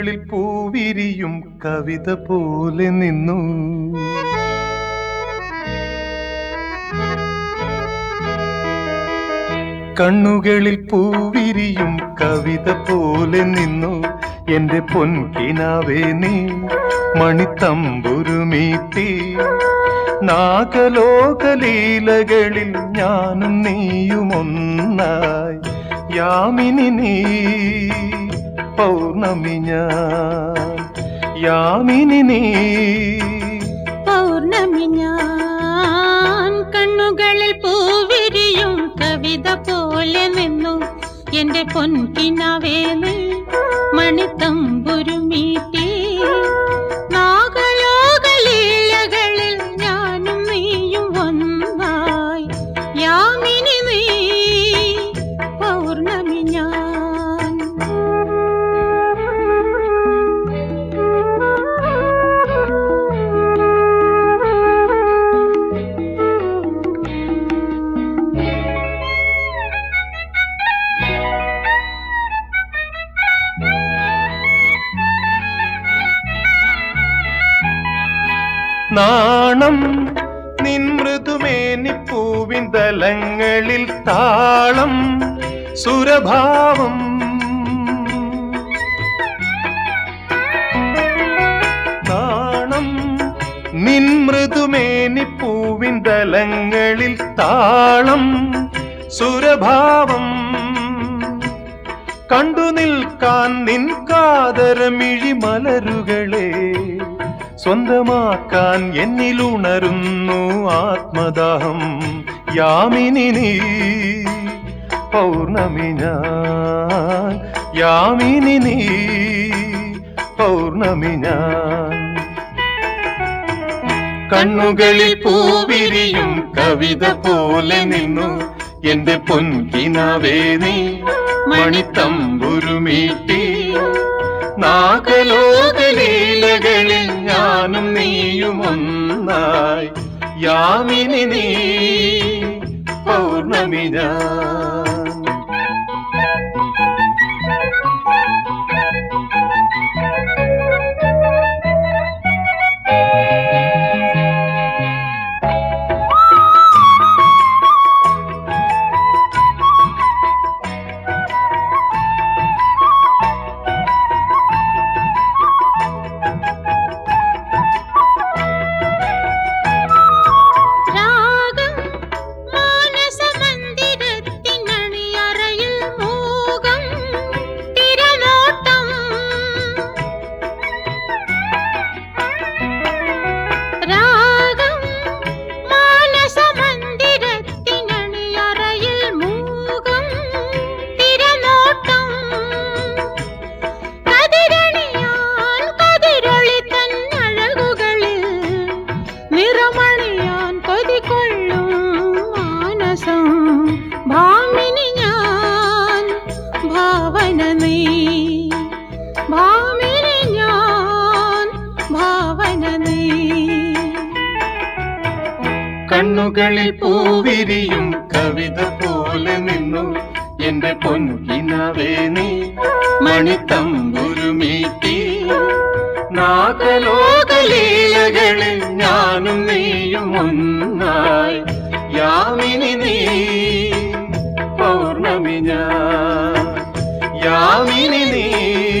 കണ്ണുകളിൽ പൂവിരിയും കവിത പോലെ നിന്നു കണ്ണുകളിൽ പൂവിരിയും കവിത പോലെ നിന്നു എന്റെ പൊൻകിനാവേ നീ മണിത്തമ്പുരുമീട്ടി നാഗലോകലീലകളിൽ ഞാനും നീയുമൊന്നായി യാമിനി നീ പൗർണമി ഞാൻ യാമിനി നീ പൗർണമി ഞാൻ കണ്ണുകളിൽ പൂവിരിയും കവിത പോലെ നിന്നു എന്റെ പൊൻകിനാവേ നീ മണിത്തമ്പുരുമീട്ടി നാഗലോകലീലകളിൽ ഞാനും നീയും ഒന്നായി യാമിനി നീ പൗർണമി ഞാൻ നാണം നിൻ മൃദുമേനിപ്പൂവിൻ തലങ്ങളിൽ താളം സുരഭാവം നാണം നിൻ മൃദുമേനിപ്പൂവിൻ തലങ്ങളിൽ താളം സുരഭാവം കണ്ടു നിൽക്കാൻ നിൻ കാതരമിഴി മലരുകളെ സ്വന്തമാക്കാൻ എന്നിലുണരുന്നു ആത്മദാഹം യാമിനി നീ പൗർണമി ഞാൻ യാമിനി നീ പൗർണമി ഞാൻ കണ്ണുകളിൽ പൂവിരിയും കവിത പോലെ നിന്നു എന്റെ പൊൻകിനാവേ നീ മണിത്തമ്പുരുമീട്ടി നാഗലോകലീലകളിൽ ഞാനും നീയും ഒന്നായി യാമിനി നീ പൗർണമി ഞാൻ രാഗം മാനസമന്ദിരത്തിനണിയറയിൽ മൂകം തിരനോട്ടം രാഗം മാനസമന്ദിരത്തിനണിയറയിൽ മൂകം തിരനോട്ടം കതിരണിയാൻ കതിരൊളി തന്നഴകുകളിൽ നിറമണിയാൻ കൊതികൊള്ളും മാനസം ഭാമിനി ഞാൻ ഭാവന നീ ഭാമിനി ഞാൻ ഭാവന നീ കണ്ണുകളിൽ പൂവിരിയും കവിത പോലെ നിന്നു എന്റെ പൊൻകിനാവേ നീ മണിത്തമ്പുരുമീട്ടി നാഗലോകലീലകളിൽ ഞാനും നീയും ഒന്നായി യാമിനി നീ പൗർണമി ഞാൻ യാമിനി നീ